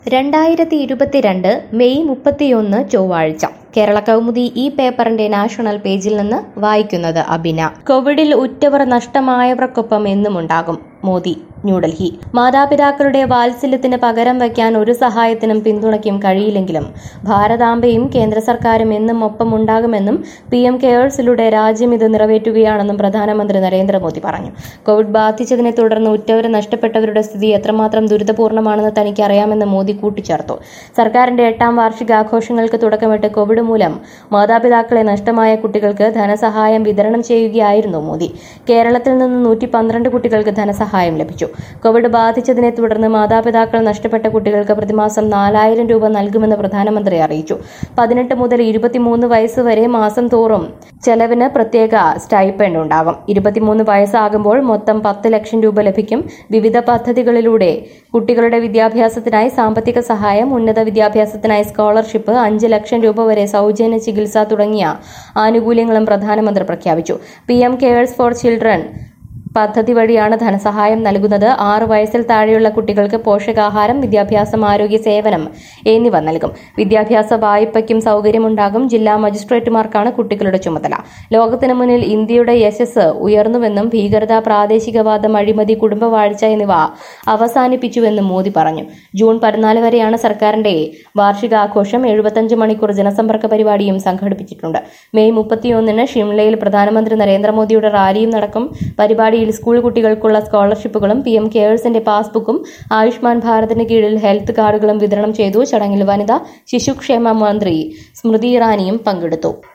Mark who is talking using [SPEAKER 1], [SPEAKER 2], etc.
[SPEAKER 1] രണ്ടായിരത്തി ഇരുപത്തിരണ്ട് മെയ് മുപ്പത്തിയൊന്ന് ചൊവ്വാഴ്ച കേരള കൗമുദി ഈ പേപ്പറിന്റെ നാഷണൽ പേജിൽ നിന്ന് വായിക്കുന്നത് അബിന കോവിഡിൽ ഉറ്റവർ നഷ്ടമായവർക്കൊപ്പം എന്നും ഉണ്ടാകും മോദി ന്യൂഡൽഹി മാതാപിതാക്കളുടെ വാത്സല്യത്തിന് പകരം വയ്ക്കാൻ ഒരു സഹായത്തിനും പിന്തുണയ്ക്കും കഴിയില്ലെങ്കിലും ഭാരതാംബയും കേന്ദ്ര സർക്കാരും എന്നും ഒപ്പമുണ്ടാകുമെന്നും പി എം കെയേഴ്സിലൂടെ രാജ്യം ഇത് നിറവേറ്റുകയാണെന്നും പ്രധാനമന്ത്രി നരേന്ദ്രമോദി പറഞ്ഞു കോവിഡ് ബാധിച്ചതിനെ തുടർന്ന് ഉറ്റവരെ നഷ്ടപ്പെട്ടവരുടെ സ്ഥിതി എത്രമാത്രം ദുരിതപൂർണ്ണമാണെന്ന് തനിക്ക് അറിയാമെന്ന് മോദി കൂട്ടിച്ചേർത്തു സർക്കാരിന്റെ എട്ടാം വാർഷികാഘോഷങ്ങൾക്ക് തുടക്കമിട്ട് കോവിഡ് മൂലം മാതാപിതാക്കളെ നഷ്ടമായ കുട്ടികൾക്ക് ധനസഹായം വിതരണം ചെയ്യുകയായിരുന്നു മോദി കേരളത്തിൽ നിന്ന് നൂറ്റി പന്ത്രണ്ട് കുട്ടികൾക്ക് ധനസഹായം ലഭിച്ചു കോവിഡ് ബാധിച്ചതിനെ തുടർന്ന് മാതാപിതാക്കൾ നഷ്ടപ്പെട്ട കുട്ടികൾക്ക് പ്രതിമാസം നാലായിരം രൂപ നൽകുമെന്ന് പ്രധാനമന്ത്രി അറിയിച്ചു പതിനെട്ട് മുതൽ ഇരുപത്തിമൂന്ന് വയസ്സ് വരെ മാസം തോറും ചെലവിന് പ്രത്യേക സ്റ്റൈപ്പൻഡ് ഉണ്ടാകും ഇരുപത്തിമൂന്ന് വയസ്സാകുമ്പോൾ മൊത്തം പത്ത് ലക്ഷം രൂപ ലഭിക്കും വിവിധ പദ്ധതികളിലൂടെ കുട്ടികളുടെ വിദ്യാഭ്യാസത്തിനായി സാമ്പത്തിക സഹായം ഉന്നത വിദ്യാഭ്യാസത്തിനായി സ്കോളർഷിപ്പ് അഞ്ച് ലക്ഷം രൂപ വരെ സൗജന്യ ചികിത്സ തുടങ്ങിയ ആനുകൂല്യങ്ങളും പ്രധാനമന്ത്രി പ്രഖ്യാപിച്ചു P M cares for children പദ്ധതി വഴിയാണ് ധനസഹായം നൽകുന്നത് ആറ് വയസ്സിൽ താഴെയുള്ള കുട്ടികൾക്ക് പോഷകാഹാരം വിദ്യാഭ്യാസം ആരോഗ്യ സേവനം എന്നിവ നൽകും വിദ്യാഭ്യാസ വായ്പയ്ക്കും സൗകര്യമുണ്ടാകും ജില്ലാ മജിസ്ട്രേറ്റുമാർക്കാണ് കുട്ടികളുടെ ചുമതല ലോകത്തിനു മുന്നിൽ ഇന്ത്യയുടെ യശസ് ഉയർന്നുവെന്നും ഭീകരത പ്രാദേശികവാദം അഴിമതി കുടുംബവാഴ്ച എന്നിവ അവസാനിപ്പിച്ചുവെന്നും മോദി പറഞ്ഞു ജൂൺ പതിനാല് വരെയാണ് സർക്കാരിന്റെ വാർഷികാഘോഷം എഴുപത്തഞ്ച് മണിക്കൂർ ജനസമ്പർക്ക പരിപാടിയും സംഘടിപ്പിച്ചിട്ടുണ്ട് മെയ് മുപ്പത്തിയൊന്നിന് ഷിംലയിൽ പ്രധാനമന്ത്രി നരേന്ദ്രമോദിയുടെ റാലിയും നടക്കും പരിപാടി പരിപാടിയിൽ സ്കൂൾ കുട്ടികൾക്കുള്ള സ്കോളർഷിപ്പുകളും പി എം കെയേഴ്സിന്റെ പാസ്ബുക്കും ആയുഷ്മാൻ ഭാരതിന് കീഴിൽ ഹെൽത്ത് കാർഡുകളും വിതരണം ചെയ്തു ചടങ്ങിൽ വനിതാ ശിശുക്ഷേമ മന്ത്രി സ്മൃതി ഇറാനിയും പങ്കെടുത്തു